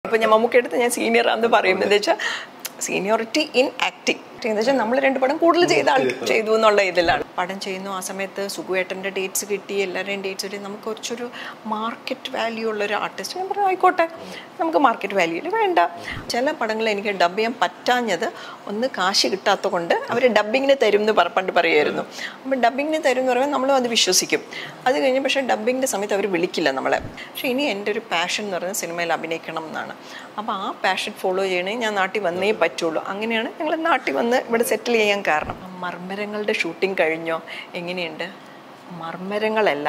ഇപ്പൊ ഞാൻ മമ്മൂക്കടുത്ത് ഞാൻ സീനിയർ ആണെന്ന് പറയുന്നത് എന്താ വെച്ചാൽ സീനിയോറിറ്റി ഇൻ ആക്ടിങ് എന്ന് വെച്ചാൽ നമ്മൾ രണ്ട് പടം കൂടുതൽ ചെയ്ത ആൾ ചെയ്തു എന്നുള്ള ഇതിലാണ് പടം ചെയ്യുന്നു ആ സമയത്ത് സുഖുവേട്ടൻ്റെ ഡേറ്റ്സ് കിട്ടി എല്ലാവരുടെയും ഡേറ്റ്സ് കിട്ടി നമുക്ക് കുറച്ചൊരു മാർക്കറ്റ് വാല്യൂ ഉള്ള ഒരു ആർട്ടിസ്റ്റ് ഞാൻ പറഞ്ഞു ആയിക്കോട്ടെ നമുക്ക് മാർക്കറ്റ് വാല്യൂല് വേണ്ട ചില പടങ്ങൾ എനിക്ക് ഡബ് ചെയ്യാൻ പറ്റാഞ്ഞത് ഒന്ന് കാശ് കിട്ടാത്ത കൊണ്ട് അവർ ഡബിങ്ങിന് തരും എന്ന് പറ- പണ്ട് പറയുമായിരുന്നു അപ്പം ഡബിങ്ങിന് തരും എന്ന് പറയുമ്പോൾ നമ്മളും അത് വിശ്വസിക്കും അത് കഴിഞ്ഞ് പക്ഷേ ഡബിങ്ങിൻ്റെ സമയത്ത് അവർ വിളിക്കില്ല നമ്മളെ പക്ഷേ ഇനി എൻ്റെ ഒരു പാഷൻ എന്ന് പറയുന്നത് സിനിമയിൽ അഭിനയിക്കണം എന്നാണ് അപ്പോൾ ആ പാഷൻ ഫോളോ ചെയ്യണേ ഞാൻ നാട്ടിൽ വന്നേ പറ്റുള്ളൂ അങ്ങനെയാണ് ഞങ്ങൾ നാട്ടിൽ വന്ന് ഇവിടെ സെറ്റിൽ ചെയ്യാൻ കാരണം മർമ്മരങ്ങളുടെ ഷൂട്ടിംഗ് കഴിഞ്ഞോ എങ്ങനെയുണ്ട് മർമ്മരങ്ങളല്ല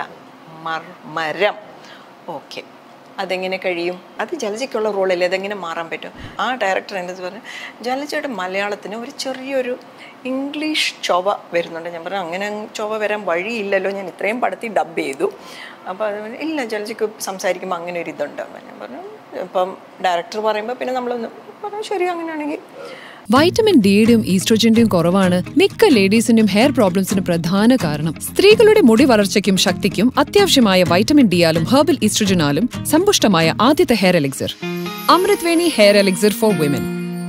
മർമരം ഓക്കെ അതെങ്ങനെ കഴിയും അത് ജലജയ്ക്കുള്ള റോളല്ലേ അതെങ്ങനെ മാറാൻ പറ്റും ആ ഡയറക്ടർ എൻ്റെ അടുത്ത് പറഞ്ഞു ജലജയുടെ മലയാളത്തിന് ഒരു ചെറിയൊരു ഇംഗ്ലീഷ് ചൊവ വരുന്നുണ്ട് ഞാൻ പറഞ്ഞു അങ്ങനെ ചൊവ വരാൻ വഴിയില്ലല്ലോ ഞാൻ ഇത്രയും പടത്തിൽ ഡബ് ചെയ്തു അപ്പോൾ അത് പറഞ്ഞു, ഇല്ല ജലജയ്ക്ക് സംസാരിക്കുമ്പോൾ അങ്ങനെ ഒരു ഇതുണ്ട് അപ്പോൾ ഞാൻ പറഞ്ഞു ഇപ്പം ഡയറക്ടർ പറയുമ്പോൾ പിന്നെ നമ്മളൊന്ന് പറഞ്ഞു ശരി അങ്ങനെയാണെങ്കിൽ വൈറ്റമിൻ ഡിയുടെയും ഈസ്ട്രോജന്റെയും കുറവാണ് മിക്ക ലേഡീസിന്റെയും ഹെയർ പ്രോബ്ലംസിന് പ്രധാന കാരണം സ്ത്രീകളുടെ മുടി വളർച്ചയ്ക്കും ശക്തിക്കും അത്യാവശ്യമായ വൈറ്റമിൻ ഡിയാലും ഹെർബൽ ഈസ്ട്രോജനാലും സമ്പുഷ്ടമായ ആദ്യത്തെ hair elixir Amritveni hair elixir for women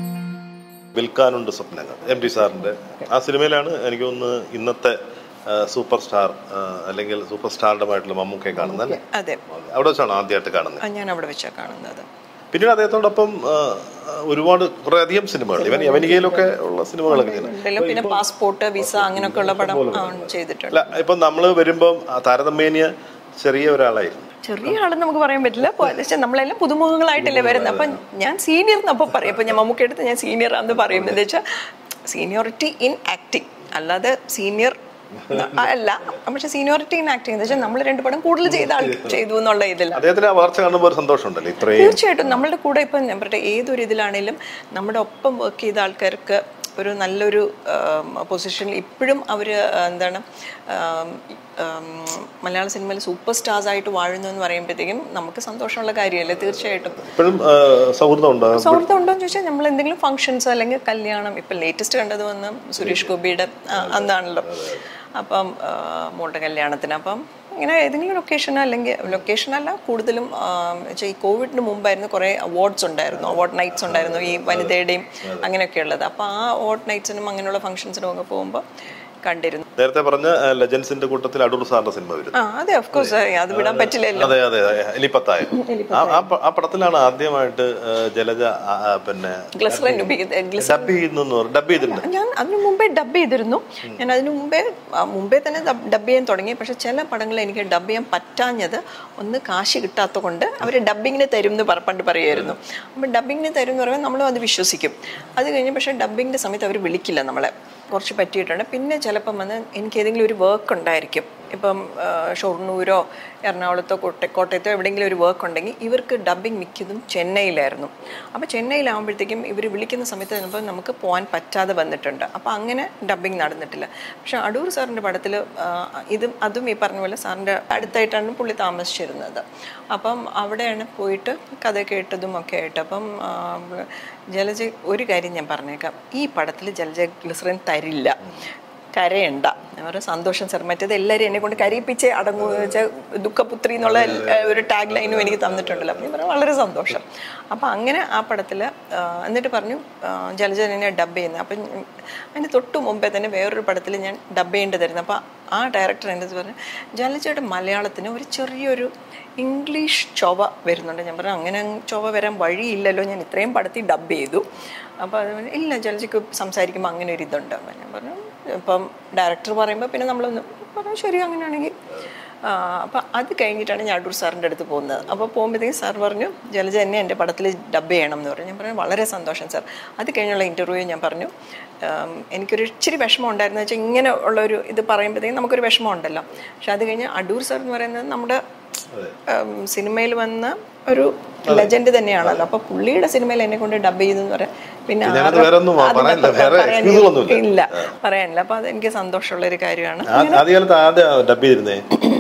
വിൽക്കാനുണ്ട് സ്വപ്നങ്ങൾ എം ടി സാറിന്റെ ആ സിനിമയിലാണ് എനിക്ക് തോന്നുന്നു ഇന്നത്തെ ആ, സൂപ്പർ സ്റ്റാർ ആ, അല്ലെങ്കിൽ സൂപ്പർ സ്റ്റാർഡമായിട്ടുള്ള മമ്മൂക്കയെ കാണുന്നത് അല്ലേ അതെ അവിടെ വെച്ചാണ് ആദ്യമായിട്ട് കാണുന്നത് ആ, ഞാൻ അവിടെ വെച്ചാണ് കാണുന്നത് പിന്നീട് അദ്ദേഹത്തോടൊപ്പം ആ, ഒരുപാട് കുറെ അധികം സിനിമകൾ ഇവൻ യവനികയിലൊക്കെ ഉള്ള സിനിമകളൊക്കെ ഇങ്ങനെ ഉണ്ടല്ലോ പിന്നെ പാസ്പോർട്ട് വിസ അങ്ങനെയൊക്കെ ഉള്ള പടം ആ, ചെയ്തിട്ടുണ്ട് അല്ല ഇപ്പം നമ്മൾ വരുമ്പം ആ താരതമ്യേന ചെറിയ ഒരാളായിരുന്നു ചെറിയ ആളെന്ന് നമുക്ക് പറയാൻ പറ്റില്ല പോ- പക്ഷെ നമ്മളെല്ലാം പുതുമുഖങ്ങളായിട്ടല്ലേ വരുന്നത് അപ്പം ഞാൻ സീനിയർ എന്നപ്പോൾ പറയും അപ്പം ഞാൻ മമ്മൂക്ക എടുത്ത് ഞാൻ സീനിയർ ആണെന്ന് പറയും എന്താ വെച്ചാൽ സീനിയോറിറ്റി ഇൻ ആക്ടിങ് അല്ലാതെ സീനിയർ അല്ല പക്ഷെ സീനിയോറിറ്റി ഇൻ ആക്ടിങ് എന്ന് വെച്ചാൽ നമ്മൾ രണ്ട് പടം കൂടുതൽ ചെയ്ത ആൾ ചെയ്തു എന്നുള്ള ഇതില്ല അദ്ദേഹത്തിന്റെ ആ വളർച്ച കാണുമ്പോൾ ഒരു സന്തോഷമുണ്ടല്ലോ ഇത്രയും തീർച്ചയായിട്ടും നമ്മളുടെ കൂടെ ഇപ്പം ഞാൻ പറയട്ടെ ഏതൊരു ഇതിലാണേലും നമ്മുടെ ഒപ്പം വർക്ക് ചെയ്ത ആൾക്കാർക്ക് ഒരു നല്ലൊരു പൊസിഷനിൽ ഇപ്പോഴും അവർ എന്താണ് ആം, ആം, മലയാള സിനിമയിൽ സൂപ്പർ സ്റ്റാർസ് ആയിട്ട് വാഴുന്നു എന്ന് പറയുമ്പോഴത്തേക്കും നമുക്ക് സന്തോഷമുള്ള കാര്യമല്ലേ തീർച്ചയായിട്ടും ഇപ്പോഴും ആ, സൗഹൃദം ഉണ്ട് സൗഹൃദം ഉണ്ടോ എന്ന് ചോദിച്ചാൽ നമ്മൾ എന്തെങ്കിലും ഫംഗ്ഷൻസ് അല്ലെങ്കിൽ കല്യാണം ഇപ്പം ലേറ്റസ്റ്റ് കണ്ടത് വന്ന് സുരേഷ് ഗോപിയുടെ ആ, അന്നാണല്ലോ അപ്പം ആ, മോളുടെ കല്യാണത്തിന് അപ്പം ഇങ്ങനെ ഏതെങ്കിലും ലൊക്കേഷൻ അല്ലെങ്കിൽ ലൊക്കേഷൻ അല്ല കൂടുതലും ആ, വെച്ചാൽ ഈ കോവിഡിന് മുമ്പായിരുന്നു കുറേ അവാർഡ്സ് ഉണ്ടായിരുന്നു അവാർഡ് നൈറ്റ്സ് ഉണ്ടായിരുന്നു ഈ വനിതയുടെയും അങ്ങനെയൊക്കെ ഉള്ളത് അപ്പോൾ ആ അവാർഡ് നൈറ്റ്സിനും അങ്ങനെയുള്ള ഫംഗ്ഷൻസിനും ഒക്കെ പോകുമ്പോൾ കണ്ടിരുന്നു നേരത്തെ പറഞ്ഞ ലെജൻസിന്റെ കൂട്ടത്തിൽ അടൂർ സാറിന്റെ സിനിമ വരുന്നു ആ അതെ ഓഫ് കോഴ്സ് അത് വിടാൻ പറ്റില്ലല്ലോ അതെ അതെ അതെ എലിപ്പത്തായ ആ ആ പ- ആ പടത്തിലാണ് ആദ്യമായിട്ട് ആ, ജലജ ആ, ആ, പിന്നെ ഗ്ലിസറിൻ ഗ്ലിസറിൻ ഡബ് ചെയ്യുന്നു ഡബ് ചെയ്തിട്ടുണ്ട് ഞാൻ അതിനു മുമ്പേ ഡബ് ചെയ്തിരുന്നു ഞാൻ അതിനു മുമ്പേ ആ, മുമ്പേ തന്നെ ഡബ് ചെയ്യാൻ തുടങ്ങി പക്ഷെ ചില പടങ്ങൾ എനിക്ക് ഡബ് ചെയ്യാൻ പറ്റാഞ്ഞത് ഒന്ന് കാശ് കിട്ടാത്ത കൊണ്ട് അവർ ഡബിങ്ങിന് തരും എന്ന് പറ- പണ്ട് പറയുമായിരുന്നു അപ്പം ഡബിങ്ങിന് തരും എന്ന് പറയുമ്പോൾ നമ്മളും അത് വിശ്വസിക്കും അത് കഴിഞ്ഞ് പക്ഷേ ഡബിങ്ങിൻ്റെ സമയത്ത് അവർ വിളിക്കില്ല നമ്മളെ കുറച്ച് പറ്റിയിട്ടുണ്ട് പിന്നെ ചിലപ്പം വന്ന് എനിക്ക് ഏതെങ്കിലും ഒരു വർക്ക് ഉണ്ടായിരിക്കും ഇപ്പം ആ, ഷൊർണൂരോ എറണാകുളത്തോ കോട്ട കോട്ടയത്തോ എവിടെയെങ്കിലും ഒരു വർക്ക് ഉണ്ടെങ്കിൽ ഇവർക്ക് ഡബിങ് മിക്കതും ചെന്നൈയിലായിരുന്നു അപ്പോൾ ചെന്നൈയിലാകുമ്പോഴത്തേക്കും ഇവർ വിളിക്കുന്ന സമയത്ത് ചിലപ്പോൾ നമുക്ക് പോകാൻ പറ്റാതെ വന്നിട്ടുണ്ട് അപ്പോൾ അങ്ങനെ ഡബിങ് നടന്നിട്ടില്ല പക്ഷെ അടൂർ സാറിൻ്റെ പടത്തിൽ ഇതും അതും ഈ പറഞ്ഞ പോലെ സാറിൻ്റെ അടുത്തായിട്ടാണ് പുള്ളി താമസിച്ചിരുന്നത് അപ്പം അവിടെയാണ് പോയിട്ട് കഥ കേട്ടതും ഒക്കെ ആയിട്ട് അപ്പം ആ, ജലജ ഒരു കാര്യം ഞാൻ പറഞ്ഞേക്കാം ഈ പടത്തിൽ ജലജ ഗ്ലിസറിൻ തരില്ല കരയണ്ട ഞാൻ പറഞ്ഞു സന്തോഷം സാർ മറ്റേത് എല്ലാവരും എന്നെ കൊണ്ട് കരയിപ്പിച്ച് അടങ്ങൂ എന്ന് വെച്ചാൽ ദുഃഖപുത്രി എന്നുള്ള ഏഹ്, ഒരു ടാഗ് ലൈനും എനിക്ക് തന്നിട്ടുണ്ടല്ലോ അപ്പം ഞാൻ പറഞ്ഞു വളരെ സന്തോഷം അപ്പം അങ്ങനെ ആ പടത്തിൽ എന്നിട്ട് പറഞ്ഞു ആ, ജലജ എന്നെ ഡബ് ചെയ്യുന്നത് അപ്പം അതിന് തൊട്ട് മുമ്പേ തന്നെ വേറൊരു പടത്തിൽ ഞാൻ ഡബ് ചെയ്യേണ്ടതായിരുന്നു അപ്പം ആ ഡയറക്ടർ എൻ്റെ അടുത്ത് പറഞ്ഞു ജലജയുടെ മലയാളത്തിന് ഒരു ചെറിയൊരു ഇംഗ്ലീഷ് ചൊവ വരുന്നുണ്ട് ഞാൻ പറഞ്ഞു അങ്ങനെ ചൊവ വരാൻ വഴിയില്ലല്ലോ ഞാൻ ഇത്രയും പടത്തിൽ ഡബ് ചെയ്തു അപ്പോൾ അത് പറഞ്ഞു, ഇല്ല ജലജയ്ക്ക് സംസാരിക്കുമ്പോൾ അങ്ങനെ ഒരു ഇതുണ്ട് അപ്പം ഞാൻ പറഞ്ഞു ഇപ്പം ഡയറക്ടർ പറയുമ്പോൾ പിന്നെ നമ്മളൊന്ന് പറഞ്ഞു ശരി അങ്ങനെയാണെങ്കിൽ അപ്പം അത് കഴിഞ്ഞിട്ടാണ് ഞാൻ അടൂർ സാറിൻ്റെ അടുത്ത് പോകുന്നത് അപ്പോൾ പോകുമ്പോഴത്തേക്കും സാർ പറഞ്ഞു ജലജ എന്നെ എൻ്റെ പടത്തിൽ ഡബ് ചെയ്യണം എന്ന് പറഞ്ഞു ഞാൻ പറഞ്ഞു വളരെ സന്തോഷം സാർ അത് കഴിഞ്ഞുള്ള ഇൻ്റർവ്യൂ ഞാൻ പറഞ്ഞു ആം, എനിക്കൊരു ഇച്ചിരി വിഷമം ഉണ്ടായിരുന്നു വെച്ചാൽ ഇങ്ങനെ ഉള്ളൊരു ഇത് പറയുമ്പോഴത്തേക്കും നമുക്കൊരു വിഷമം ഉണ്ടല്ലോ പക്ഷെ അത് കഴിഞ്ഞ് അടൂർ സാർ എന്ന് പറയുന്നത് നമ്മുടെ സിനിമയിൽ വന്ന ഒരു ലെജൻഡ് തന്നെയാണല്ലോ അപ്പൊ പുള്ളിയുടെ സിനിമയിൽ എന്നെ കൊണ്ട് ഡബ് ചെയ്തെന്ന് പറയാം പിന്നെ ഞാനത് ആരുടെ- വേറെ ഒന്നും അതിനകത്ത് പറയാനില്ല. വേറെ പറയാൻ excuse ഒന്നുമില്ല. ഇല്ല പറയാനില്ല അപ്പൊ അത് എനിക്ക് സന്തോഷമുള്ള ഒരു കാര്യമാണ് ആ- ആദ്യകാലത്ത് ആദ്യം ഡബ് ചെയ്തിരുന്നേ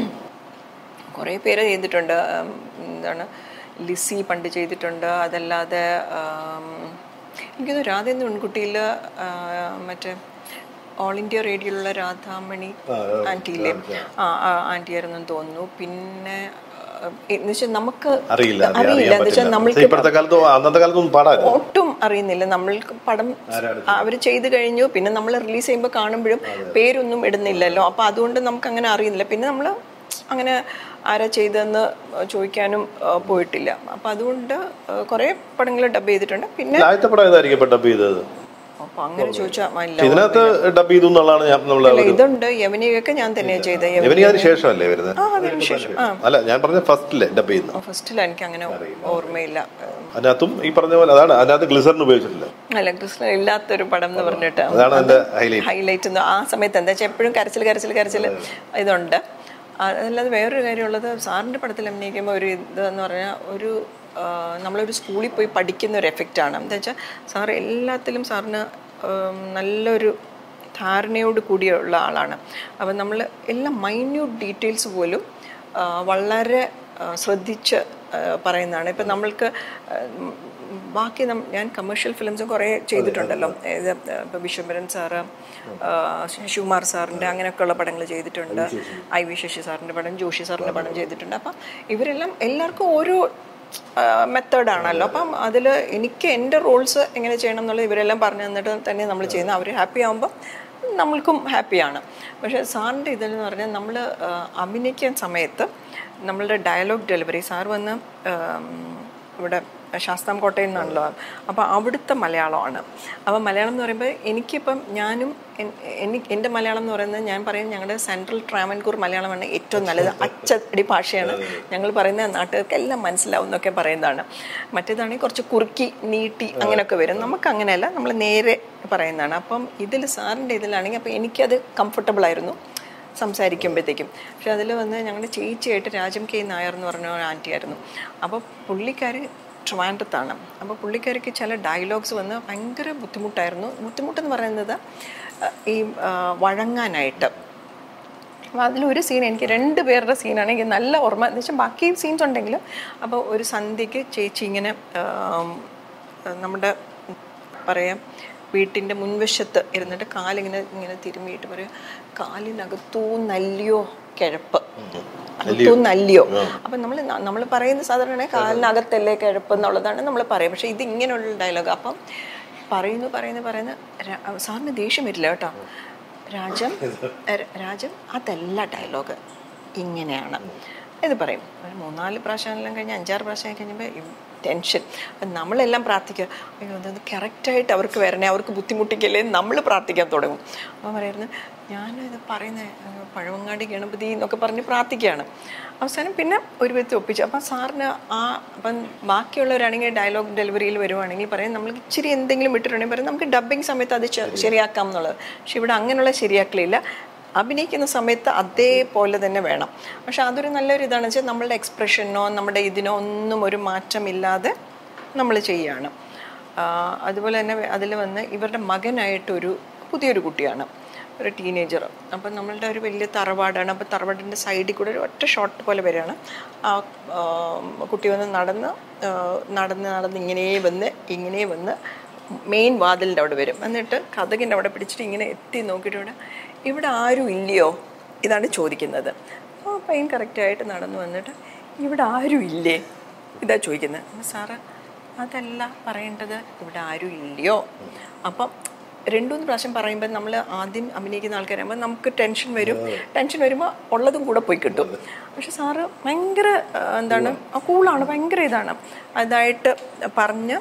കുറേ പേര് ചെയ്തിട്ടുണ്ട് ഉം, എന്താണ് ലിസി പണ്ട് ചെയ്തിട്ടുണ്ട് അതല്ലാതെ ഉം, എനിക്കൊന്ന് രാധേന്ദ്ര പെൺകുട്ടിയിൽ മറ്റേ ഓൾ ഇന്ത്യ റേഡിയോയിലുള്ള രാധാമണി ആൻറ്റിയിലെ ആ ആൻറ്റി ആയിരുന്നെന്ന് തോന്നുന്നു പിന്നെ എന്ന് വെച്ചാൽ നമുക്ക് അറിയില്ല അത് അറിയില്ല അറിയാൻ എന്ന് വെച്ചാൽ പറ്റില്ല നമ്മൾക്ക് ഇപ്പോഴത്തെ കാലത്ത് അന്നത്തെ കാലത്തൊന്നും പാടായിരുന്നു ഒട്ടും അറിയുന്നില്ല നമ്മൾക്ക് പടം അവർ ചെയ്തു കഴിഞ്ഞു പിന്നെ നമ്മൾ റിലീസ് ചെയ്യുമ്പോൾ കാണുമ്പോഴും പേരൊന്നും ഇടുന്നില്ലല്ലോ അപ്പൊ അതുകൊണ്ട് നമുക്ക് അങ്ങനെ അറിയുന്നില്ല പിന്നെ നമ്മൾ അങ്ങനെ ആരാ ചെയ്തതെന്ന് ചോദിക്കാനും ആ, പോയിട്ടില്ല അപ്പൊ അതുകൊണ്ട് കുറേ പടങ്ങൾ ഡബ് ചെയ്തിട്ടുണ്ട് പിന്നെ ആദ്യത്തെ പടം ഏതായിരിക്കും ഇപ്പൊ ഡബ് ചെയ്തത് അപ്പൊ അങ്ങനെ ചോദിച്ചാൽ ഇതിനകത്ത് ഡബ് ചെയ്തു എന്നുള്ളതാണ് ഞാൻ നമ്മളെ ഇല്ല ഇതുണ്ട് യവനിയൊക്കെ ഞാൻ തന്നെയാണ് ചെയ്തത് ഇവനിക്ക് അതിന് ശേഷമല്ലേ വരുന്നത് ആ അതിന് ശേഷം ആ അല്ല ഞാൻ പറഞ്ഞ ഫസ്റ്റിലെ ഡബ് ചെയ്യുന്നു ഫസ്റ്റിൽ എനിക്ക് അങ്ങനെ ഓർമ്മയില്ല അതിനകത്തും ഈ പറഞ്ഞ പോലെ അതാണ് അതിനകത്ത് ഗ്ലിസറിന് ഉപയോഗിച്ചിട്ടില്ല അല്ല കൃഷ്ണ ഇല്ലാത്തൊരു പടം എന്ന് പറഞ്ഞിട്ട് അതാണ് എന്റെ ഹൈലൈറ്റ് ഹൈലൈറ്റ് ആ സമയത്ത് എന്താ വെച്ചാൽ എപ്പോഴും കരച്ചിൽ കരച്ചിൽ കരച്ചിൽ ഇതുണ്ട് ആ, അതല്ലാതെ വേറൊരു കാര്യമുള്ളത് സാറിൻ്റെ പടത്തിൽ അഭിനയിക്കുമ്പോൾ ഒരു ഇത് എന്ന് പറഞ്ഞാൽ ഒരു ആ, നമ്മളൊരു സ്കൂളിൽ പോയി പഠിക്കുന്ന ഒരു എഫക്റ്റാണ് എന്താ വെച്ചാൽ സാർ എല്ലാത്തിലും സാറിന് ഉം, നല്ലൊരു ധാരണയോട് കൂടിയുള്ള ആളാണ് അപ്പം നമ്മൾ എല്ലാ മൈന്യൂട്ട് ഡീറ്റെയിൽസ് പോലും ആ, വളരെ ആ, ശ്രദ്ധിച്ച് ആ, പറയുന്നതാണ് ഇപ്പം നമ്മൾക്ക് ആ, ഉം, ബാക്കി നം- ഞാൻ കമേഴ്ഷ്യൽ ഫിലിംസും കുറേ ചെയ്തിട്ടുണ്ടല്ലോ ഇത് ഇപ്പോൾ വിശ്വംഭരൻ സാറ് ആ, ശിവകുമാർ സാറിൻ്റെ അങ്ങനെയൊക്കെയുള്ള പടങ്ങൾ ചെയ്തിട്ടുണ്ട് ഐ വി ശശി സാറിൻ്റെ പടം ജോഷി സാറിൻ്റെ പടം ചെയ്തിട്ടുണ്ട് അപ്പം ഇവരെല്ലാം എല്ലാവർക്കും ഓരോ മെത്തേഡാണല്ലോ അപ്പം അതിൽ എനിക്ക് എൻ്റെ റോൾസ് എങ്ങനെ ചെയ്യണം എന്നുള്ളത് ഇവരെല്ലാം പറഞ്ഞു തന്നിട്ട് തന്നെ നമ്മൾ ചെയ്യുന്നത് അവർ ഹാപ്പി ആകുമ്പോൾ നമ്മൾക്കും ഹാപ്പിയാണ് പക്ഷേ സാറിൻ്റെ ഇതെന്ന് പറഞ്ഞാൽ നമ്മൾ അഭിനയിക്കാൻ സമയത്ത് നമ്മളുടെ ഡയലോഗ് ഡെലിവറി സാർ വന്ന് ആം, ഇവിടെ ശാസ്താം കോട്ടയിൽ നിന്നാണല്ലോ അപ്പോൾ അവിടുത്തെ മലയാളമാണ് അപ്പോൾ മലയാളം എന്ന് പറയുമ്പോൾ എനിക്കിപ്പം ഞാനും എൻ- എനിക്ക് എൻ്റെ മലയാളം എന്ന് പറയുന്നത് ഞാൻ പറയും ഞങ്ങളുടെ സെൻട്രൽ ട്രാവൻകൂർ മലയാളമാണ് ഏറ്റവും നല്ലത് അച്ചടി ഭാഷയാണ് ഞങ്ങൾ പറയുന്ന നാട്ടുകാർക്ക് എല്ലാം മനസ്സിലാവും എന്നൊക്കെ പറയുന്നതാണ് മറ്റേതാണെങ്കിൽ കുറച്ച് കുറുക്കി നീട്ടി അങ്ങനെയൊക്കെ വരും നമുക്ക് അങ്ങനെയല്ല നമ്മൾ നേരെ പറയുന്നതാണ് അപ്പം ഇതിൽ സാറിൻ്റെ ഇതിലാണെങ്കിൽ അപ്പോൾ എനിക്കത് കംഫർട്ടബിൾ ആയിരുന്നു സംസാരിക്കുമ്പോഴത്തേക്കും പക്ഷെ അതിൽ വന്ന് ഞങ്ങളുടെ ചേച്ചിയായിട്ട് രാജം കെ നായർ എന്ന് പറഞ്ഞ ഒരു ആൻറ്റി ആയിരുന്നു അപ്പോൾ പുള്ളിക്കാർ ട്രിവാൻഡ്രത്താണ് അപ്പോൾ പുള്ളിക്കാർക്ക് ചില ഡയലോഗ്സ് വന്ന് ഭയങ്കര ബുദ്ധിമുട്ടായിരുന്നു ബുദ്ധിമുട്ടെന്ന് പറയുന്നത് അഹ് ഈ ആ, വഴങ്ങാനായിട്ട് അപ്പോൾ അതിലൊരു സീൻ എനിക്ക് രണ്ട് പേരുടെ സീനാണ് എനിക്ക് നല്ല ഓർമ്മ എന്ന് വെച്ചാൽ ബാക്കി സീൻസ് ഉണ്ടെങ്കിലും അപ്പോൾ ഒരു സന്ധ്യയ്ക്ക് ചേച്ചി ഇങ്ങനെ ആം, നമ്മുടെ പറയാം വീട്ടിൻ്റെ മുൻവശത്ത് ഇരുന്നിട്ട് കാലിങ്ങനെ ഇങ്ങനെ തിരുമ്മിയിട്ട് പറയും കാലിനകത്തൂ നല്ലിയോ കിഴപ്പ് അകത്തൂ നല്ലിയോ അപ്പം നമ്മൾ നമ്മൾ പറയുന്ന സാധാരണ കാലിനകത്തല്ലേ കിഴപ്പ് എന്നുള്ളതാണ് നമ്മൾ പറയുക പക്ഷേ ഇത് ഇങ്ങനെയുള്ള ഡയലോഗ് അപ്പം പറയുന്നു പറയുന്നു പറയുന്നു രാ- സാറിന് ദേഷ്യം വരില്ല കേട്ടോ രാജം ര- രാജം അതല്ല ഡയലോഗ് ഇങ്ങനെയാണ് ഇത് പറയും ഒരു മൂന്നാല് പ്രാവശ്യം എല്ലാം കഴിഞ്ഞ് അഞ്ചാറ് പ്രാവശ്യം കഴിഞ്ഞപ്പോൾ ടെൻഷൻ അപ്പം നമ്മളെല്ലാം പ്രാർത്ഥിക്കുക അയ്യോ അത് കറക്റ്റായിട്ട് അവർക്ക് വരണേ അവർക്ക് ബുദ്ധിമുട്ടിക്കല്ലേ നമ്മൾ പ്രാർത്ഥിക്കാൻ തുടങ്ങും അപ്പം പറയായിരുന്നു ഞാനിത് പറയുന്ന പഴവങ്ങാടി ഗണപതി എന്നൊക്കെ പറഞ്ഞ് പ്രാർത്ഥിക്കുകയാണ് അവസാനം പിന്നെ ഒരു വിധത്തിൽ ഒപ്പിച്ചു അപ്പം സാറിന് ആ അപ്പം ബാക്കിയുള്ളവരാണെങ്കിൽ ഡയലോഗ് ഡെലിവറിയിൽ വരുവാണെങ്കിൽ പറയും നമ്മൾ ഇച്ചിരി എന്തെങ്കിലും വിട്ടിട്ടുണ്ടെങ്കിൽ പറയും നമുക്ക് ഡബ്ബിങ് സമയത്ത് അത് ശ- ശരിയാക്കാം എന്നുള്ളത് പക്ഷെ ഇവിടെ അങ്ങനെയുള്ള ശരിയാക്കലില്ല അഭിനയിക്കുന്ന സമയത്ത് അതേപോലെ തന്നെ വേണം പക്ഷെ അതൊരു നല്ലൊരു ഇതാണ് വെച്ചാൽ നമ്മളുടെ എക്സ്പ്രഷനോ നമ്മുടെ ഇതിനോ ഒന്നും ഒരു മാറ്റമില്ലാതെ നമ്മൾ ചെയ്യുകയാണ് ആ, അതുപോലെ തന്നെ അതിൽ വന്ന് ഇവരുടെ മകനായിട്ടൊരു പുതിയൊരു കുട്ടിയാണ് ഒരു ടീനേജർ അപ്പം നമ്മളുടെ ഒരു വലിയ തറവാടാണ് അപ്പോൾ തറവാടിൻ്റെ സൈഡിൽ കൂടെ ഒരു ഒറ്റ ഷോട്ട് പോലെ വരികയാണ് ആ ആ, കുട്ടി വന്ന് നടന്ന് ആ, നടന്ന് നടന്ന് ഇങ്ങനെ വന്ന് ഇങ്ങനെ വന്ന് മെയിൻ വാതിലിൻ്റെ അവിടെ വരും എന്നിട്ട് കഥകിൻ്റെ അവിടെ പിടിച്ചിട്ട് ഇങ്ങനെ എത്തി നോക്കിയിട്ട് ഇവിടെ ഇവിടെ ആരും ഇല്ലയോ ഇതാണ് ചോദിക്കുന്നത് അപ്പോൾ പയ്യൻ കറക്റ്റായിട്ട് നടന്നു വന്നിട്ട് ഇവിടെ ആരും ഇല്ലേ ഇതാ ചോദിക്കുന്നത് അപ്പോൾ സാറ് അതല്ല പറയേണ്ടത് ഇവിടെ ആരും ഇല്ലയോ അപ്പം രണ്ടുമൂന്ന് പ്രാവശ്യം പറയുമ്പോൾ നമ്മൾ ആദ്യം അഭിനയിക്കുന്ന ആൾക്കാരാകുമ്പോൾ നമുക്ക് ടെൻഷൻ വരും ടെൻഷൻ വരുമ്പോൾ ഉള്ളതും കൂടെ പോയി കിട്ടും പക്ഷെ സാറ് ഭയങ്കര ആ, എന്താണ് കൂളാണ് ഭയങ്കര ഇതാണ് അതായിട്ട് പറഞ്ഞ്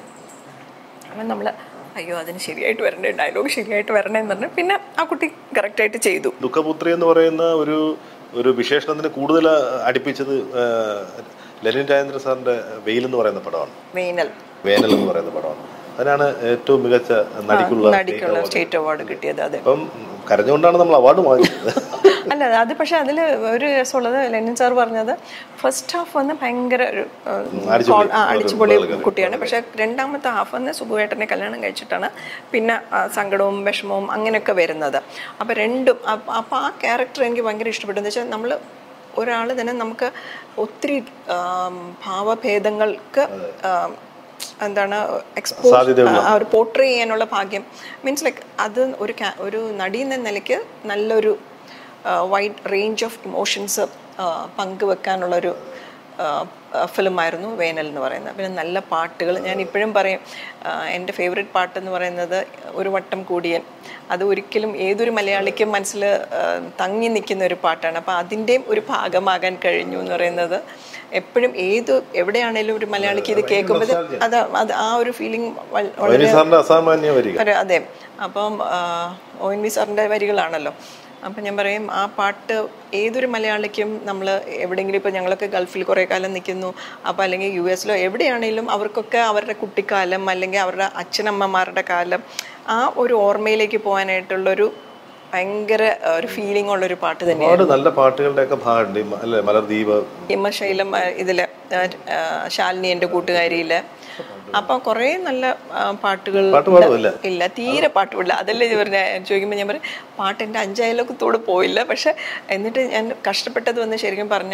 അപ്പം നമ്മൾ അയ്യോ അതിന് ശരിയായിട്ട് വരണ്ടേ ഡയലോഗ് ശരിയായിട്ട് വരണേ എന്ന് പറഞ്ഞ് പിന്നെ ആ കുട്ടി കറക്റ്റായിട്ട് ചെയ്തു ദുഃഖപുത്രി എന്ന് പറയുന്ന ഒരു ഒരു വിശേഷണത്തിന് കൂടുതൽ അടുപ്പിച്ചത് ആ, ലെനിൻ രാജേന്ദ്ര സാറിന്റെ വെയിൽ എന്ന് പറയുന്ന പടമാണ് വേനൽ വേനൽ എന്ന് പറയുന്ന പടമാണ് അതിനാണ് ഏറ്റവും മികച്ച നടിക്കുള്ള നടിക്കുള്ള സ്റ്റേറ്റ് അവാർഡ് കിട്ടിയത് അതെ അപ്പം കരഞ്ഞുകൊണ്ടാണ് നമ്മൾ അവാർഡ് വാങ്ങിച്ചത് അല്ല അത് പക്ഷെ അതിൽ ഒരു രസമുള്ളത് ലെനിൻ സാർ പറഞ്ഞത് ഫസ്റ്റ് ഹാഫ് വന്ന് ഭയങ്കര ഒരു അടിച്ചുപൊളി. ആ, അടിച്ചുപൊളി കുട്ടിയാണ് പക്ഷെ രണ്ടാമത്തെ ഹാഫ് വന്ന് സുഖുവേട്ടനെ കല്യാണം കഴിച്ചിട്ടാണ് പിന്നെ ആ, സങ്കടവും വിഷമവും അങ്ങനെയൊക്കെ വരുന്നത് അപ്പം രണ്ടും അപ്പം ആ ക്യാരക്ടർ എനിക്ക് ഭയങ്കര ഇഷ്ടപ്പെട്ടു എന്ന് വെച്ചാൽ നമ്മൾ ഒരാൾ തന്നെ നമുക്ക് ഒത്തിരി ആം, ഭാവഭേദങ്ങൾക്ക് ആം, എന്താണ് എക്സ്പോസ് സാധ്യതയുള്ള. ആ ഒരു പോർട്രേ ചെയ്യാനുള്ള ഭാഗ്യം മീൻസ് ലൈക്ക് അത് ഒരു ca- ഒരു നടി എന്ന നിലയ്ക്ക് നല്ലൊരു വൈഡ് റേഞ്ച് ഓഫ് ഇമോഷൻസ് പങ്കുവെക്കാനുള്ളൊരു ഫിലിമായിരുന്നു വേനൽ എന്ന് പറയുന്നത് പിന്നെ നല്ല പാട്ടുകൾ ഞാൻ ഇപ്പോഴും പറയും ആ, എൻ്റെ ഫേവറേറ്റ് പാട്ട് എന്ന് പറയുന്നത് ഒരു വട്ടം കൂടിയൻ അത് ഒരിക്കലും ഏതൊരു മലയാളിക്കും മനസ്സിൽ ആ, തങ്ങി നിൽക്കുന്ന ഒരു പാട്ടാണ് അപ്പോൾ അതിൻ്റെയും ഒരു ഭാഗമാകാൻ കഴിഞ്ഞു എന്ന് പറയുന്നത് എപ്പോഴും ഏത് എവിടെയാണേലും ഒരു മലയാളിക്ക് ഇത് കേൾക്കുമ്പോൾ അത് അത് ആ ഒരു ഫീലിംഗ് വളരെ വൈനി സാറിന്റെ അസാമാന്യ വരിക ഒരു- അതെ അപ്പം ഒ എൻ വി സാറിൻ്റെ വരികളാണല്ലോ അപ്പം ഞാൻ പറയും ആ പാട്ട് ഏതൊരു മലയാളിക്കും നമ്മൾ എവിടെയെങ്കിലും ഇപ്പോൾ ഞങ്ങളൊക്കെ ഗൾഫിൽ കുറേ കാലം നിൽക്കുന്നു അപ്പോൾ അല്ലെങ്കിൽ യു എസിലോ എവിടെയാണെങ്കിലും അവർക്കൊക്കെ അവരുടെ കുട്ടിക്കാലം അല്ലെങ്കിൽ അവരുടെ അച്ഛനമ്മമാരുടെ കാലം ആ ഒരു ഓർമ്മയിലേക്ക് പോകാനായിട്ടുള്ളൊരു ഭയങ്കര ആ, ഒരു ഫീലിംഗ് ഉള്ളൊരു പാട്ട് തന്നെയാണ് ഒരുപാട് നല്ല പാട്ടുകളുടെ ഒക്കെ ഭാഗമുണ്ട് ഈ മ- അല്ലേ മലർദ്വീപ് ഹിമശൈലം ആ, ഇതില് ആ, ആ, ശാലിനി എൻ്റെ കൂട്ടുകാരിയില് അപ്പൊ കുറേ നല്ല ആ, പാട്ടുകൾ പാട്ട് പാടുമല്ല ഇല്ല തീരെ പാട്ടുമില്ല അതല്ലേ ഞാൻ പറഞ്ഞ ചോദിക്കുമ്പോൾ ഞാൻ പറയും പാട്ട് എൻ്റെ അഞ്ചായാലൊക്കത്തോട് പോയില്ല പക്ഷെ എന്നിട്ട് ഞാൻ കഷ്ടപ്പെട്ടത് വന്ന് ശരിക്കും പറഞ്ഞ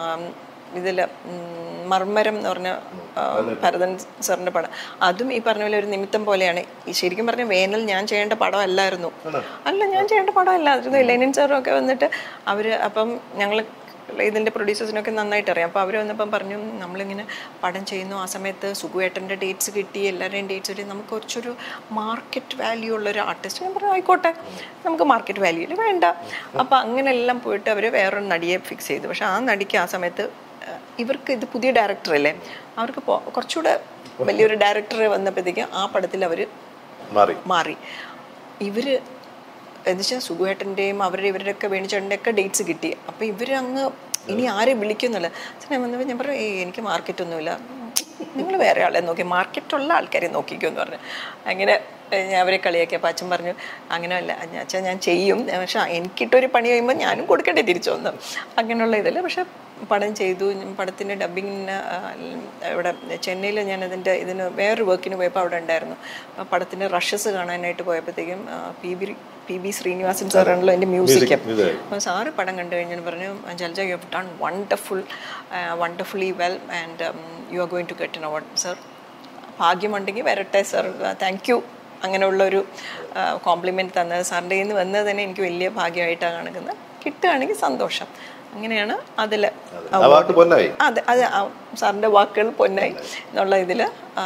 ഇതിൽ മർമ്മരം എന്ന് പറഞ്ഞ ആ, ഭരതൻ സാറിൻ്റെ പടം അതും ഈ പറഞ്ഞ പോലെ ഒരു നിമിത്തം പോലെയാണ് ഈ ശരിക്കും പറഞ്ഞ വേനൽ ഞാൻ ചെയ്യേണ്ട പടം അല്ലായിരുന്നു അല്ല ഞാൻ ചെയ്യേണ്ട പടം അല്ലായിരുന്നു ലെനിൻ സാറും ഒക്കെ വന്നിട്ട് അവർ അപ്പം ഞങ്ങൾ ഇതിൻ്റെ പ്രൊഡ്യൂസേഴ്സിനൊക്കെ നന്നായിട്ട് അറിയാം അപ്പോൾ അവർ വന്നപ്പം പറഞ്ഞു നമ്മളിങ്ങനെ പടം ചെയ്യുന്നു ആ സമയത്ത് സുഖുവേട്ടൻ്റെ ഡേറ്റ്സ് കിട്ടി എല്ലാവരുടെയും ഡേറ്റ്സ് കിട്ടി നമുക്ക് കുറച്ചൊരു മാർക്കറ്റ് വാല്യൂ ഉള്ള ഒരു ആർട്ടിസ്റ്റ് ഞാൻ പറഞ്ഞു ആയിക്കോട്ടെ നമുക്ക് മാർക്കറ്റ് വാല്യൂ ഇല്ല വേണ്ട അപ്പോൾ അങ്ങനെല്ലാം പോയിട്ട് അവർ വേറൊരു നടിയെ ഫിക്സ് ചെയ്തു പക്ഷേ ആ നടിക്ക് ആ സമയത്ത് ഏഹ്, ഇവർക്ക് ഇത് പുതിയ ഡയറക്ടർ അല്ലേ അവർക്ക് പോ- കുറച്ചുകൂടെ വലിയൊരു ഡയറക്ടർ വന്നപ്പോഴത്തേക്കും ആ പടത്തിൽ അവർ മാറി മാറി ഇവര് എന്നുവെച്ചാൽ സുഖുവേട്ടൻ്റെയും അവരുടെ ഇവരുടെയൊക്കെ വേണിച്ചേട്ടൻ്റെ ഒക്കെ ഡേറ്റ്സ് കിട്ടി അപ്പോൾ ഇവർ അങ്ങ് ഇനി ആരെ വിളിക്കുന്നില്ല ഞാൻ വന്നപ്പോൾ ഞാൻ പറഞ്ഞു ഏയ് എനിക്ക് മാർക്കറ്റൊന്നുമില്ല നിങ്ങൾ വേറെ ആളെ നോക്കി മാർക്കറ്റുള്ള ആൾക്കാരെ നോക്കിക്കോ എന്ന് പറഞ്ഞു അങ്ങനെ ഏഹ്, ഞാൻ അവരെ കളിയാക്കി അപ്പോൾ അച്ഛൻ പറഞ്ഞു അങ്ങനെ അല്ല അച്ഛൻ ഞാൻ ചെയ്യും പക്ഷേ എനിക്കിട്ടൊരു പണി കഴിയുമ്പോൾ ഞാനും കൊടുക്കണ്ടേ തിരിച്ചു വന്നു അങ്ങനെയുള്ള ഇതില്ല പക്ഷേ പടം ചെയ്തു ഞാൻ പടത്തിൻ്റെ ഡബിങ്ങിന് ഇവിടെ ചെന്നൈയിൽ ഞാൻ അതിൻ്റെ ഇതിന് വേറൊരു വർക്കിന് പോയപ്പോൾ അവിടെ ഉണ്ടായിരുന്നു ആ പടത്തിൻ്റെ റഷസ് കാണാനായിട്ട് പോയപ്പോഴത്തേക്കും ആ, P B P B Sreenivasan സാറാണല്ലോ എൻ്റെ മ്യൂസിക് ഇത് അപ്പോൾ സാറ് പടം കണ്ടു കഴിഞ്ഞാൽ പറഞ്ഞു Jalaja you have done wonderful wonderfully well and you are going to get an award sir ഭാഗ്യമുണ്ടെങ്കിൽ വരട്ടെ സർ താങ്ക് യു അങ്ങനെയുള്ളൊരു കോംപ്ലിമെൻറ്റ് തന്നത് സാറിൻ്റെ കയ്യിൽ നിന്ന് വന്നത് തന്നെ എനിക്ക് വലിയ ഭാഗ്യമായിട്ടാണ് കാണുന്നത് കിട്ടുകയാണെങ്കിൽ സന്തോഷം അങ്ങനെയാണ് അതിൽ ആ വാക്ക് പൊന്നായി അതെ അത് ആ സാറിൻ്റെ വാക്കുകൾ പൊന്നായി എന്നുള്ള ഇതിൽ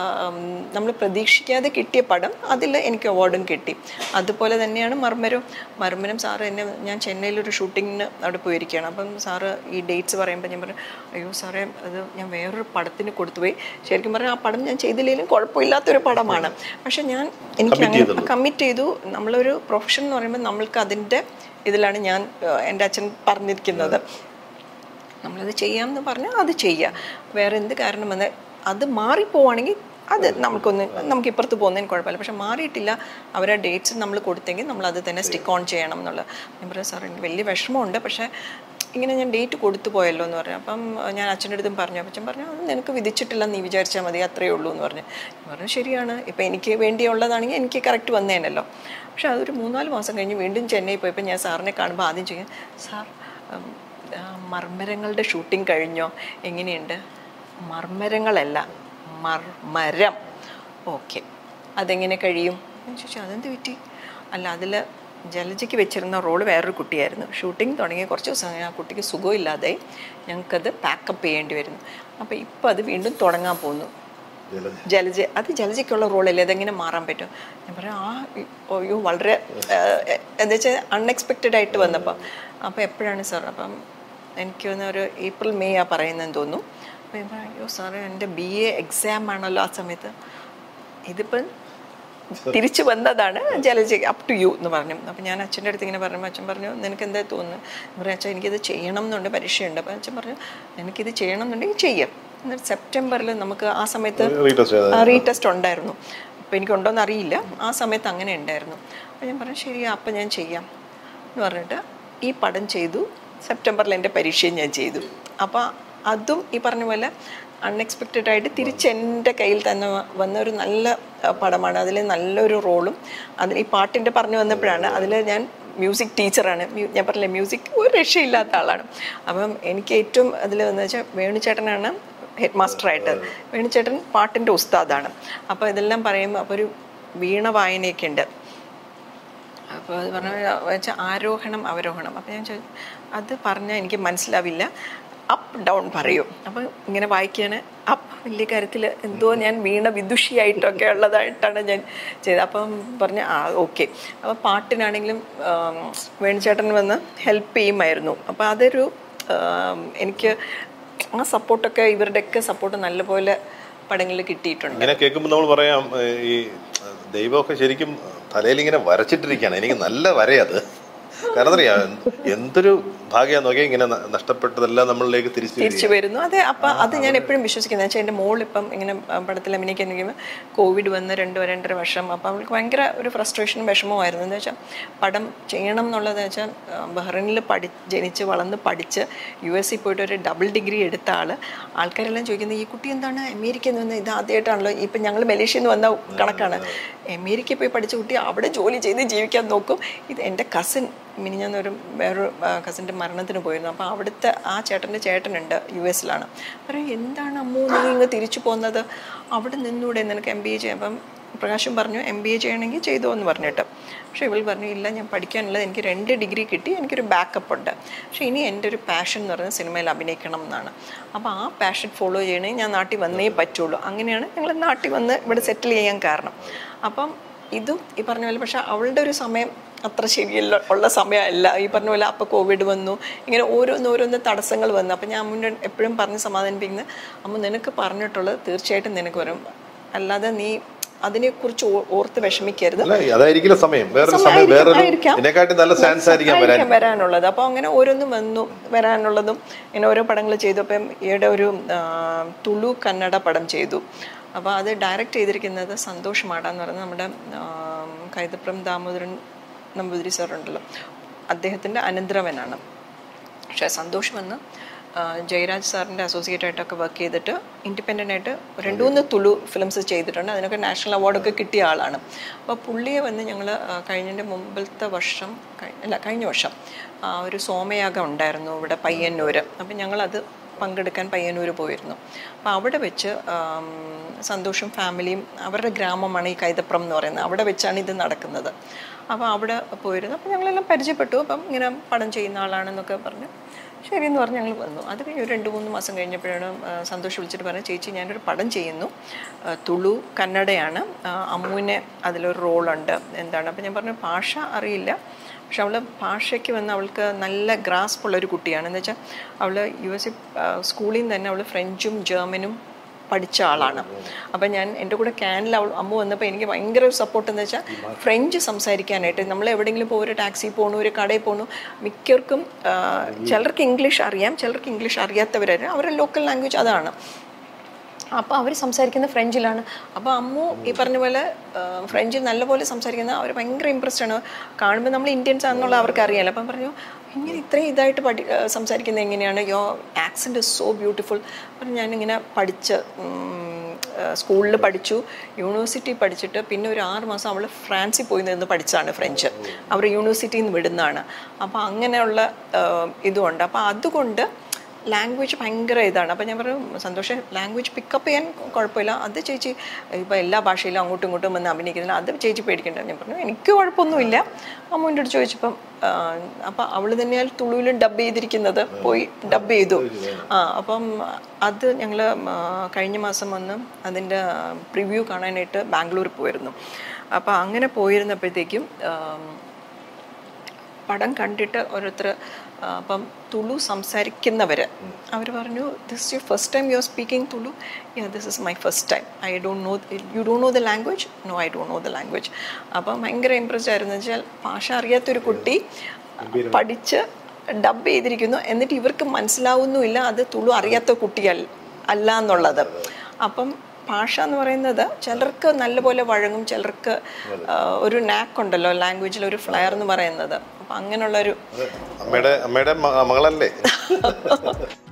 നമ്മൾ പ്രതീക്ഷിക്കാതെ കിട്ടിയ പടം അതിൽ എനിക്ക് അവാർഡും കിട്ടി അതുപോലെ തന്നെയാണ് മർമ്മരും മർമ്മരം സാറ് എന്നെ ഞാൻ ചെന്നൈയിലൊരു ഷൂട്ടിങ്ങിന് അവിടെ പോയിരിക്കുകയാണ് അപ്പം സാറ് ഈ ഡേറ്റ്സ് പറയുമ്പോൾ ഞാൻ പറഞ്ഞു അയ്യോ സാറേ അത് ഞാൻ വേറൊരു പടത്തിന് കൊടുത്തുപോയി ശരിക്കും പറഞ്ഞാൽ ആ പടം ഞാൻ ചെയ്തില്ലെങ്കിലും കുഴപ്പമില്ലാത്തൊരു പടമാണ് പക്ഷെ ഞാൻ എനിക്ക് അങ്ങനെ കമ്മിറ്റ് ചെയ്തു നമ്മളൊരു പ്രൊഫഷൻ എന്ന് പറയുമ്പോൾ നമ്മൾക്ക് അതിൻ്റെ ഇതിലാണ് ഞാൻ ഏഹ്, എൻ്റെ അച്ഛൻ പറഞ്ഞിരിക്കുന്നത് നമ്മളത് ചെയ്യാമെന്ന് പറഞ്ഞാൽ അത് ചെയ്യുക വേറെ എന്ത് കാരണം വന്ന് അത് മാറിപ്പോവാണെങ്കിൽ അത് നമുക്കൊന്ന് നമുക്ക് ഇപ്പുറത്ത് പോകുന്നതിന് കുഴപ്പമില്ല പക്ഷെ മാറിയിട്ടില്ല അവരെ ഡേറ്റ്സ് നമ്മൾ കൊടുത്തെങ്കിൽ നമ്മൾ അത് തന്നെ സ്റ്റിക്ക് ഓൺ ചെയ്യണം എന്നുള്ള ഞാൻ പറയാം സാർ എനിക്ക് വലിയ വിഷമമുണ്ട് പക്ഷേ ഇങ്ങനെ ഞാൻ ഡേറ്റ് കൊടുത്തു പോയല്ലോ എന്ന് പറഞ്ഞു അപ്പം ഞാൻ അച്ഛൻ്റെ അടുത്തും പറഞ്ഞു അപ്പം അച്ഛൻ പറഞ്ഞു അത് നിനക്ക് വിധിച്ചിട്ടില്ല നീ വിചാരിച്ചാൽ മതി അത്രയേ ഉള്ളൂ എന്ന് പറഞ്ഞു ഞാൻ പറഞ്ഞു ശരിയാണ് ഇപ്പം എനിക്ക് വേണ്ടിയുള്ളതാണെങ്കിൽ എനിക്ക് കറക്റ്റ് വന്നേനല്ലോ പക്ഷെ അതൊരു മൂന്നാല് മാസം കഴിഞ്ഞ് വീണ്ടും ചെന്നൈ പോയപ്പോൾ ഞാൻ സാറിനെ കാണുമ്പോൾ ആദ്യം ചെയ്യും സാർ ഉം, ആ, മർമ്മരങ്ങളുടെ ഷൂട്ടിംഗ് കഴിഞ്ഞോ എങ്ങനെയുണ്ട് മർമ്മരങ്ങളല്ല മർമരം ഓക്കെ അതെങ്ങനെ കഴിയും ഞാൻ ചോദിച്ചു അതെന്ത് പറ്റി അല്ല അതിൽ ജലജയ്ക്ക് വെച്ചിരുന്ന റോള് വേറൊരു കുട്ടിയായിരുന്നു ഷൂട്ടിംഗ് തുടങ്ങിയ കുറച്ച് ദിവസം കഴിഞ്ഞ് ആ കുട്ടിക്ക് സുഖമില്ലാതായി ഞങ്ങൾക്കത് പാക്കപ്പ് ചെയ്യേണ്ടി വരുന്നു അപ്പോൾ ഇപ്പോൾ അത് വീണ്ടും തുടങ്ങാൻ പോകുന്നു ജലജ. ജലജ അത് ജലജയ്ക്കുള്ള റോളല്ലേ അതെങ്ങനെ മാറാൻ പറ്റും ഞാൻ പറയാം ആ ഇ- അയ്യോ വളരെ ഏഹ്, എന്താ വെച്ചാൽ അൺഎക്സ്പെക്റ്റഡ് ആയിട്ട് വന്നപ്പോൾ അപ്പോൾ എപ്പോഴാണ് സാർ അപ്പം എനിക്ക് തോന്നുന്ന ഒരു ഏപ്രിൽ മെയ് ആ പറയുന്നതെന്ന് തോന്നുന്നു അപ്പോൾ ഞാൻ പറയാം അയ്യോ സാറേ എൻ്റെ ബി എ എക്സാം ആണല്ലോ ആ സമയത്ത് ഇതിപ്പം തിരിച്ചു വന്നതാണ് ജലജ അപ് ടു യു എന്ന് പറഞ്ഞു അപ്പം ഞാൻ അച്ഛൻ്റെ അടുത്ത് ഇങ്ങനെ പറഞ്ഞു അച്ഛൻ പറഞ്ഞു നിനക്ക് എന്താ തോന്നുന്നു ഞാൻ പറഞ്ഞു അച്ഛൻ എനിക്കിത് ചെയ്യണം എന്നുണ്ട് പരീക്ഷയുണ്ട് അപ്പം അച്ഛൻ പറഞ്ഞു എനിക്കിത് ചെയ്യണം എന്നുണ്ടെങ്കിൽ ചെയ്യാം എന്നിട്ട് സെപ്റ്റംബറിൽ നമുക്ക് ആ സമയത്ത് റീടെസ്റ്റ് ചെയ്ത റീടെസ്റ്റ് ഉണ്ടായിരുന്നു അപ്പോൾ എനിക്കുണ്ടോയെന്ന് അറിയില്ല ആ സമയത്ത് അങ്ങനെ ഉണ്ടായിരുന്നു അപ്പോൾ ഞാൻ പറഞ്ഞു ശരി അപ്പം ഞാൻ ചെയ്യാം എന്ന് പറഞ്ഞിട്ട് ഈ പടം ചെയ്തു സെപ്റ്റംബറിൽ എൻ്റെ പരീക്ഷയും ഞാൻ ചെയ്തു അപ്പോൾ അതും ഈ പറഞ്ഞ പോലെ അൺഎക്സ്പെക്റ്റഡ് ആയിട്ട് തിരിച്ച് എൻ്റെ കയ്യിൽ തന്നെ വ- വന്ന ഒരു നല്ല ആ, പടമാണ് അതിൽ നല്ലൊരു റോളും അതിൽ ഈ പാട്ടിൻ്റെ പറഞ്ഞു വന്നപ്പോഴാണ് അതിൽ ഞാൻ മ്യൂസിക് ടീച്ചറാണ് മ്യൂ- ഞാൻ പറഞ്ഞില്ലേ മ്യൂസിക് ഒരു രക്ഷയില്ലാത്ത ആളാണ് അപ്പം എനിക്ക് ഏറ്റവും അതിൽ എന്ന് വെച്ചാൽ വേണുചേട്ടനാണ് ഹെഡ് മാസ്റ്ററായിട്ട് വേണുചേട്ടൻ പാട്ടിൻ്റെ ഉസ്താദാണ് അപ്പോൾ ഇതെല്ലാം പറയുമ്പോൾ അപ്പോൾ ഒരു വീണ വായനയൊക്കെ ഉണ്ട് അപ്പോൾ അത് പറഞ്ഞ വെച്ചാൽ ആരോഹണം അവരോഹണം അപ്പോൾ ഞാൻ ചോദിച്ചു അത് പറഞ്ഞാൽ എനിക്ക് മനസ്സിലാവില്ല അപ്പ് ഡൗൺ പറയും അപ്പം ഇങ്ങനെ വായിക്കാൻ അപ്പ് വലിയ കാര്യത്തിൽ എന്തോ ഞാൻ വീണ വിദുഷിയായിട്ടൊക്കെ ഉള്ളതായിട്ടാണ് ഞാൻ ചെയ്തത് അപ്പം പറഞ്ഞ ആ ഓക്കെ അപ്പം പാട്ടിനാണെങ്കിലും ആം, വേണുചേട്ടൻ വന്ന് ഹെൽപ്പ് ചെയ്യുമായിരുന്നു അപ്പം അതൊരു ആം, എനിക്ക് ആ സപ്പോർട്ടൊക്കെ ഇവരുടെയൊക്കെ സപ്പോർട്ട് നല്ലപോലെ പടങ്ങളിൽ കിട്ടിയിട്ടുണ്ട് ഇങ്ങനെ കേൾക്കുമ്പോൾ നമ്മൾ പറയാം ഏ, ഈ ദൈവമൊക്കെ ശരിക്കും തലയിൽ ഇങ്ങനെ വരച്ചിട്ടിരിക്കുകയാണ് എനിക്ക് നല്ല വരയത് കാരണം അറിയാം എന്തൊരു ഭാഗ്യം നോക്കിയാൽ ഇങ്ങനെ ന- നഷ്ടപ്പെട്ടതെല്ലാം നമ്മളിലേക്ക് തിരിച്ചു തിരിച്ചു വരുന്നു അതെ അപ്പൊ അത് ഞാൻ എപ്പോഴും വിശ്വസിക്കുന്നത് വെച്ചാൽ എൻ്റെ മോൾ ഇപ്പം ഇങ്ങനെ ആ, പടത്തിൽ അഭിനയിക്കാൻ ഇരിക്കുമ്പോൾ കോവിഡ് വന്ന് രണ്ട് രണ്ടര വർഷം അപ്പം അവൾക്ക് ഭയങ്കര ഒരു ഫ്രസ്ട്രേഷനും വിഷമമായിരുന്നു എന്ന് വെച്ചാൽ പടം ചെയ്യണം എന്നുള്ളത് വെച്ചാൽ ബഹ്റൈനിൽ പഠി ജനിച്ച് വളർന്ന് പഠിച്ച് യു എസിൽ പോയിട്ട് ഒരു ഡബിൾ ഡിഗ്രി എടുത്ത ആള് ആൾക്കാരെല്ലാം ചോദിക്കുന്നത് ഈ കുട്ടി എന്താണ് അമേരിക്കയിൽ നിന്ന് ഇത് ആദ്യമായിട്ടാണല്ലോ ഇപ്പം ഞങ്ങൾ മലേഷ്യയിൽ നിന്ന് വന്ന കണക്കാണ് അമേരിക്കയിൽ പോയി പഠിച്ച കുട്ടി അവിടെ ജോലി ചെയ്ത് ജീവിക്കാൻ നോക്കും ഇത് എൻ്റെ കസിൻ മിനിഞ്ഞന്നൊരു വേറൊരു കസിൻ്റെ മരണത്തിന് പോയിരുന്നു അപ്പോൾ അവിടുത്തെ ആ ചേട്ടൻ്റെ ചേട്ടനുണ്ട് യു എസിലാണ് പറയും എന്താണ് അമ്മു നീ ഇങ്ങ് തിരിച്ചു പോകുന്നത് അവിടെ നിന്നൂടെ നിനക്ക് എം ബി എ ചെയ്യാം അപ്പം പ്രകാശം പറഞ്ഞു എം ബി എ ചെയ്യണമെങ്കിൽ ചെയ്തോ എന്ന് പറഞ്ഞിട്ട് പക്ഷേ ഇവൾ പറഞ്ഞു ഇല്ല ഞാൻ പഠിക്കാനുള്ളത് എനിക്ക് രണ്ട് ഡിഗ്രി കിട്ടി എനിക്കൊരു ബാക്കപ്പ് ഉണ്ട് പക്ഷേ ഇനി എൻ്റെ ഒരു പാഷൻ എന്ന് പറയുന്നത് സിനിമയിൽ അഭിനയിക്കണം എന്നാണ് അപ്പോൾ ആ പാഷൻ ഫോളോ ചെയ്യണമെങ്കിൽ ഞാൻ നാട്ടിൽ വന്നേ പറ്റുള്ളൂ അങ്ങനെയാണ് ഞങ്ങൾ നാട്ടിൽ വന്ന് ഇവിടെ സെറ്റിൽ ചെയ്യാൻ കാരണം അപ്പം ഇതും ഈ പറഞ്ഞ പോലെ പക്ഷെ അവളുടെ ഒരു സമയം അത്ര ശരിയല്ല ഉള്ള സമയമല്ല ഈ പറഞ്ഞ പോലെ അപ്പോൾ കോവിഡ് വന്നു ഇങ്ങനെ ഓരോന്ന് ഓരോന്ന് തടസ്സങ്ങൾ വന്നു അപ്പം ഞാൻ അമ്മുൻ്റെ എപ്പോഴും പറഞ്ഞ് സമാധാനിപ്പിക്കുന്നത് അമ്മ നിനക്ക് പറഞ്ഞിട്ടുള്ളത് തീർച്ചയായിട്ടും നിനക്ക് വരും അല്ലാതെ നീ അതിനെക്കുറിച്ച് ഓ- ഓർത്ത് വിഷമിക്കരുത് അല്ല അതായിരിക്കില്ല സമയം വേറൊരു സമയം ആയിരിക്കാം, വേറൊരു ആയിരിക്കാം. ഇതിനെക്കാട്ടി നല്ല ചാൻസ് ആയിരിക്കാം വരാൻ ആയിരിക്കാം വരാനുള്ളത് അപ്പോൾ അങ്ങനെ ഓരോന്നും വന്നു വരാനുള്ളതും ഇങ്ങനെ ഓരോ പടങ്ങൾ ചെയ്തു അപ്പം ഈയിടെ ഒരു ആ, തുളു കന്നഡ പടം ചെയ്തു അപ്പോൾ അത് ഡയറക്റ്റ് ചെയ്തിരിക്കുന്നത് സന്തോഷ് മാട എന്ന് പറയുന്നത് നമ്മുടെ ആ, കൈതപ്രം ദാമോദരൻ നമ്പൂതിരി സാറുണ്ടല്ലോ അദ്ദേഹത്തിൻ്റെ അനന്തരവനാണ് പക്ഷേ സന്തോഷ് വന്ന് ആ, ജയരാജ് സാറിൻ്റെ അസോസിയേറ്റ് ആയിട്ടൊക്കെ വർക്ക് ചെയ്തിട്ട് ഇൻഡിപെൻഡൻ്റ് ആയിട്ട് രണ്ട് മൂന്ന് തുളു ഫിലിംസ് ചെയ്തിട്ടുണ്ട് അതിനൊക്കെ നാഷണൽ അവാർഡൊക്കെ കിട്ടിയ ആളാണ് അപ്പോൾ പുള്ളിയെ വന്ന് ഞങ്ങൾ കഴിഞ്ഞതിൻ്റെ മുമ്പിലത്തെ വർഷം കഴി- അല്ല കഴിഞ്ഞ വർഷം ആ, ഒരു സോമയാഗം ഉണ്ടായിരുന്നു ഇവിടെ പയ്യന്നൂർ അപ്പം ഞങ്ങളത് പങ്കെടുക്കാൻ പയ്യന്നൂർ പോയിരുന്നു അപ്പോൾ അവിടെ വെച്ച് ആം, സന്തോഷും ഫാമിലിയും അവരുടെ ഗ്രാമമാണ് ഈ കൈതപ്രം എന്ന് പറയുന്നത് അവിടെ വെച്ചാണ് ഇത് നടക്കുന്നത് അപ്പോൾ അവിടെ പോയിരുന്നു അപ്പോൾ ഞങ്ങളെല്ലാം പരിചയപ്പെട്ടു അപ്പം ഇങ്ങനെ പടം ചെയ്യുന്ന ആളാണെന്നൊക്കെ പറഞ്ഞു ശരി എന്ന് പറഞ്ഞ് ഞങ്ങൾ വന്നു അത് കഴിഞ്ഞ് ഒരു രണ്ട് മൂന്ന് മാസം കഴിഞ്ഞപ്പോഴാണ് ആ, സന്തോഷ് വിളിച്ചിട്ട് പറഞ്ഞു ചേച്ചി ഞാനൊരു പടം ചെയ്യുന്നു ആ, തുളു കന്നഡയാണ് ആ, അമ്മുവിനെ അതിലൊരു റോളുണ്ട് എന്താണ് അപ്പം ഞാൻ പറഞ്ഞു ഭാഷ അറിയില്ല പക്ഷെ അവൾ ഭാഷയ്ക്ക് വന്ന് അവൾക്ക് നല്ല ഗ്രാസ്പ് ഉള്ള ഒരു കുട്ടിയാണ് എന്ന് വെച്ചാൽ അവൾ യു എസ് സ്കൂളിൽ നിന്ന് തന്നെ അവൾ ഫ്രഞ്ചും ജർമ്മനും പഠിച്ച ആളാണ് അപ്പം ഞാൻ എൻ്റെ കൂടെ ക്യാനിൽ അവൾ അമ്മ വന്നപ്പോൾ എനിക്ക് ഭയങ്കര സപ്പോർട്ട് എന്ന് വെച്ചാൽ ഫ്രഞ്ച് സംസാരിക്കാനായിട്ട് നമ്മൾ എവിടെയെങ്കിലും പോകും ഒരു ടാക്സി പോകണു ഒരു കടയിൽ പോകണു മിക്കവർക്കും ആ, ചിലർക്ക് ഇംഗ്ലീഷ് അറിയാം ചിലർക്ക് ഇംഗ്ലീഷ് അറിയാത്തവരാണ് അവരുടെ ലോക്കൽ ലാംഗ്വേജ് അതാണ് അപ്പോൾ അവർ സംസാരിക്കുന്ന ഫ്രഞ്ചിലാണ് അപ്പോൾ അമ്മു ഈ പറഞ്ഞ പോലെ ആ, ഫ്രഞ്ച് നല്ലപോലെ സംസാരിക്കുന്ന അവർ ഭയങ്കര ഇമ്പ്രസ്ഡ് ആണ് കാണുമ്പോൾ നമ്മൾ ഇന്ത്യൻസ് ആണെന്നുള്ള അവർക്ക് അറിയാലോ അപ്പം പറഞ്ഞു ഇങ്ങനെ ഇത്രയും ഇതായിട്ട് പഠി ആ, സംസാരിക്കുന്നത് എങ്ങനെയാണ് യോ ആക്സെൻ്റ് ഇസ് സോ ബ്യൂട്ടിഫുൾ അപ്പം ഞാനിങ്ങനെ പഠിച്ച് സ്കൂളിൽ പഠിച്ചു യൂണിവേഴ്സിറ്റി പഠിച്ചിട്ട് പിന്നെ ഒരു ആറ് മാസം അവൾ ഫ്രാൻസിൽ പോയി നിന്ന് പഠിച്ചതാണ് ഫ്രഞ്ച് അവർ യൂണിവേഴ്സിറ്റിയിൽ നിന്ന് വിടുന്നതാണ് അപ്പോൾ അങ്ങനെയുള്ള ആ, ഇതുമുണ്ട് അപ്പോൾ അതുകൊണ്ട് ലാംഗ്വേജ് ഭയങ്കര ഇതാണ് അപ്പം ഞാൻ പറഞ്ഞു സന്തോഷം ലാംഗ്വേജ് പിക്കപ്പ് ചെയ്യാൻ കുഴപ്പമില്ല അത് ചേച്ചി ഇപ്പോൾ എല്ലാ ഭാഷയിലും അങ്ങോട്ടും ഇങ്ങോട്ടും വന്ന് അഭിനയിക്കുന്നില്ല അത് ചേച്ചി പേടിക്കണ്ട ഞാൻ പറഞ്ഞു എനിക്ക് കുഴപ്പമൊന്നുമില്ല അമ്മുവിൻ്റെ അടുത്ത് ചോദിച്ചപ്പം അപ്പം അവൾ തന്നെയാൽ തുളുവിലും ഡബ് ചെയ്തിരിക്കുന്നത് പോയി ഡബ് ചെയ്തു ആ അപ്പം അത് ഞങ്ങൾ കഴിഞ്ഞ മാസം വന്ന് അതിൻ്റെ പ്രിവ്യൂ കാണാനായിട്ട് ബാംഗ്ലൂർ പോയിരുന്നു അപ്പോൾ അങ്ങനെ പോയിരുന്നപ്പോഴത്തേക്കും ആം, പടം കണ്ടിട്ട് ഓരോരുത്തർ അപ്പം തുളു സംസാരിക്കുന്നവർ അവർ പറഞ്ഞു this you first time you are speaking Tulu yeah this is my first time I don't know you don't know the language no I don't know the language അപ്പം ഭയങ്കര ഇമ്പ്രസ്ഡ് ആയിരുന്നു വെച്ചാൽ ഭാഷ അറിയാത്തൊരു കുട്ടി പഠിച്ച് ഡബ് ചെയ്തിരിക്കുന്നു എന്നിട്ട് ഇവർക്ക് മനസ്സിലാവുന്നുമില്ല അത് തുളു അറിയാത്ത കുട്ടിയല്ല അല്ല എന്നുള്ളത് അപ്പം ഭാഷ എന്ന് പറയുന്നത് ചിലർക്ക് നല്ലപോലെ വഴങ്ങും ചിലർക്ക് ആ, ഒരു നാക്ക് ഉണ്ടല്ലോ ലാംഗ്വേജിൽ ഒരു ഫ്ലയർ എന്ന് പറയുന്നത് അപ്പം അങ്ങനെയുള്ളൊരു അമ്മയുടെ അമ്മയുടെ മ- മകളല്ലേ